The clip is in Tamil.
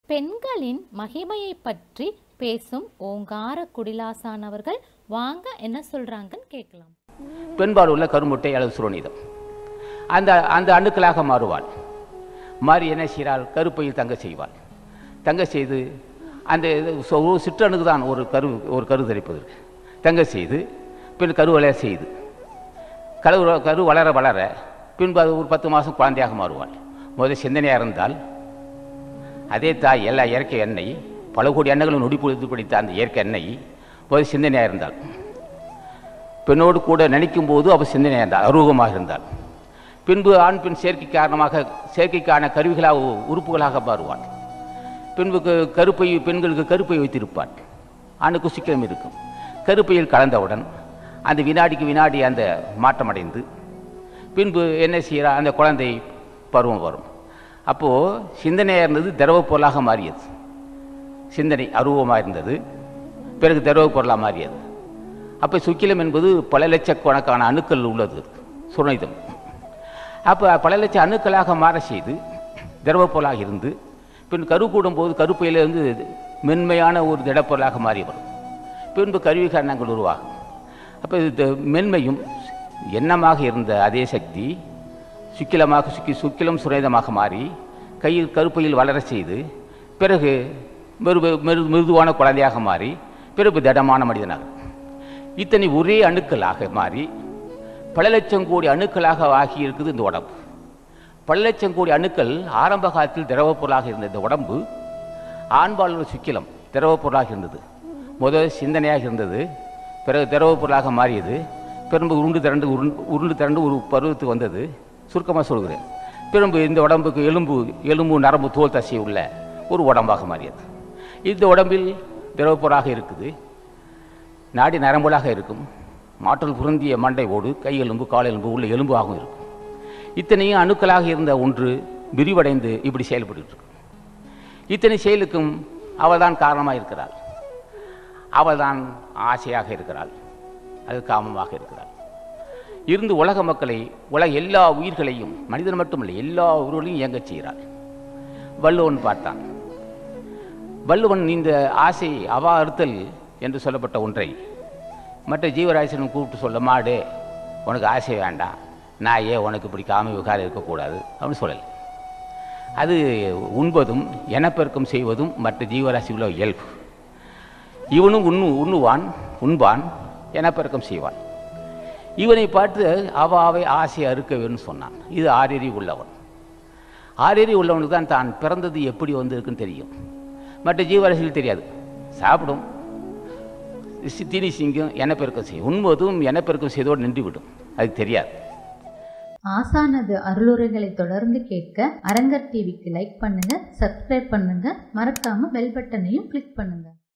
பெண்களின் மகிமையை பற்றி பேசும் ஓங்கார குடிலாசான் அவர்கள் வாங்க என்ன சொல்றாங்கன்னு கேட்கலாம் பெண்பால் உள்ள கருமுட்டை அல்லது சுரோனிதம் அந்த அந்த அணுக்களாக மாறுவாள் மாறி என்ன செய்கிறாள் கருப்பையில் தங்க செய்வாள் தங்க செய்து அந்த இது சொ- ஒரு சிற்றணுக்கு தான் ஒரு கரு ஒரு கரு தரிப்பதற்கு தங்க செய்து பின் கரு வளர செய்து கரு கரு வளர வளர பின்பு அது ஒரு பத்து மாதம் குழந்தையாக மாறுவாள் முதல் சிந்தனையாக இருந்தால் அதே தாய் எல்லா இயற்கை எண்ணெய் பல கோடி எண்ணெய்களும் நொடி பொழுது பிடித்த அந்த இயற்கை எண்ணெய் முதல் சிந்தனையாக இருந்தாள் பெண்ணோடு கூட நினைக்கும் போது அவள் சிந்தனையாக இருந்தாள் அரூபமாக இருந்தாள் பின்பு ஆண் பெண் சேர்க்கை காரணமாக சேர்க்கைக்கான கருவிகளாக உ- உறுப்புகளாக மாறுவாள் பின்பு க- கருப்பை பெண்களுக்கு கருப்பை வைத்திருப்பாள் ஆணுக்கு சிக்கனம் இருக்கும் கருப்பையில் கலந்தவுடன் அந்த வினாடிக்கு வினாடி அந்த மாற்றமடைந்து பின்பு என்ன செய்கிறா அந்த குழந்தை பருவம் வரும் அப்போது சிந்தனையாக இருந்தது திரவ பொருளாக மாறியது சிந்தனை அருவமாக இருந்தது பிறகு திரவ பொருளாக மாறியது அப்போ சுக்கிலம் என்பது பல லட்சக்கணக்கான அணுக்கள் உள்ளது சுரணிதம் அப்போ பல லட்ச அணுக்களாக மாற செய்து திரவ பொருளாக இருந்து பின் கரு கூடும்போது கருப்பையிலிருந்து மென்மையான ஒரு திடப்பொருளாக மாறி வரும் பின்பு கருவி காரணங்கள் உருவாகும் அப்போ இது மென்மையும் எண்ணமாக இருந்த அதே சக்தி சுக்கிலமாக சுக்கி சுக்கிலம் சுரேதமாக மாறி கையில் கருப்பையில் வளர செய்து பிறகு மெரு மெரு மிருதுவான குழந்தையாக மாறி பிறகு திடமான மனிதனாக இத்தனை ஒரே அணுக்களாக மாறி பல லட்சம் கோடி அணுக்களாக ஆகி இருக்குது இந்த உடம்பு பல லட்சம் கோடி அணுக்கள் ஆரம்ப காலத்தில் திரவப் பொருளாக இருந்த இந்த உடம்பு ஆண்பால் சுக்கிலம் திரவப் பொருளாக இருந்தது முதல் சிந்தனையாக இருந்தது பிறகு திரவப் பொருளாக மாறியது பிறகு உருண்டு திரண்டு உருண்டு உருண்டு திரண்டு ஒரு பருவத்துக்கு வந்தது சுருக்கமாக சொல்கிறேன் பிறகு இந்த உடம்புக்கு எலும்பு எலும்பு நரம்பு தோல் தசை உள்ள ஒரு உடம்பாக மாறியது இந்த உடம்பில் திரவப் பொருளாக இருக்குது நாடி நரம்புலாக இருக்கும் மாற்றல் புரந்திய மண்டை ஓடு கை எலும்பு கால் எலும்பு உள்ள எலும்பாகவும் இருக்கும் இத்தனையும் அணுக்களாக இருந்த ஒன்று விரிவடைந்து இப்படி செயல்பட்டு இருக்கு இத்தனை செயலுக்கும் அவள்தான் காரணமாக இருக்கிறாள் அவள்தான் ஆசையாக இருக்கிறாள் அது காமமாக இருக்கிறாள் இருந்து உலக மக்களை உலக எல்லா உயிர்களையும் மனிதன் மட்டுமல்ல எல்லா உயிர்களையும் இயங்கச் செய்கிறாள் வள்ளுவன் பார்த்தான் வள்ளுவன் இந்த ஆசை அவா அறுத்தல் என்று சொல்லப்பட்ட ஒன்றை மற்ற ஜீவராசினும் கூப்பிட்டு சொல்ல மாடு உனக்கு ஆசை வேண்டாம் நாயே உனக்கு இப்படி காம விகாரம் இருக்கக்கூடாது அப்படின்னு சொல்லலை அது உண்பதும் இனப்பெருக்கம் செய்வதும் மற்ற ஜீவராசி உள்ள இயல்பு இவனும் உண்ணு உண்ணுவான் உண்பான் இனப்பெருக்கம் செய்வான் இவனை பார்த்து அவ அவை ஆசை அறுக்கவேன்னு சொன்னான் இது ஆறெறி உள்ளவன் ஆறெறி உள்ளவனுக்கு தான் தான் பிறந்தது எப்படி வந்திருக்குன்னு தெரியும் மற்ற ஜீவராசிகள் தெரியாது சாப்பிடும் சி- தீனி சிங்கும் இனப்பெருக்கம் செய்யும் உண்பதும் இனப்பெருக்கம் செய்தோடு நின்றுவிடும் அதுக்கு தெரியாது ஆசானது அருளுரைகளை தொடர்ந்து கேட்க அரங்கர் டிவிக்கு லைக் பண்ணுங்க சப்ஸ்கிரைப் பண்ணுங்க மறக்காம பெல் பட்டனையும் கிளிக் பண்ணுங்க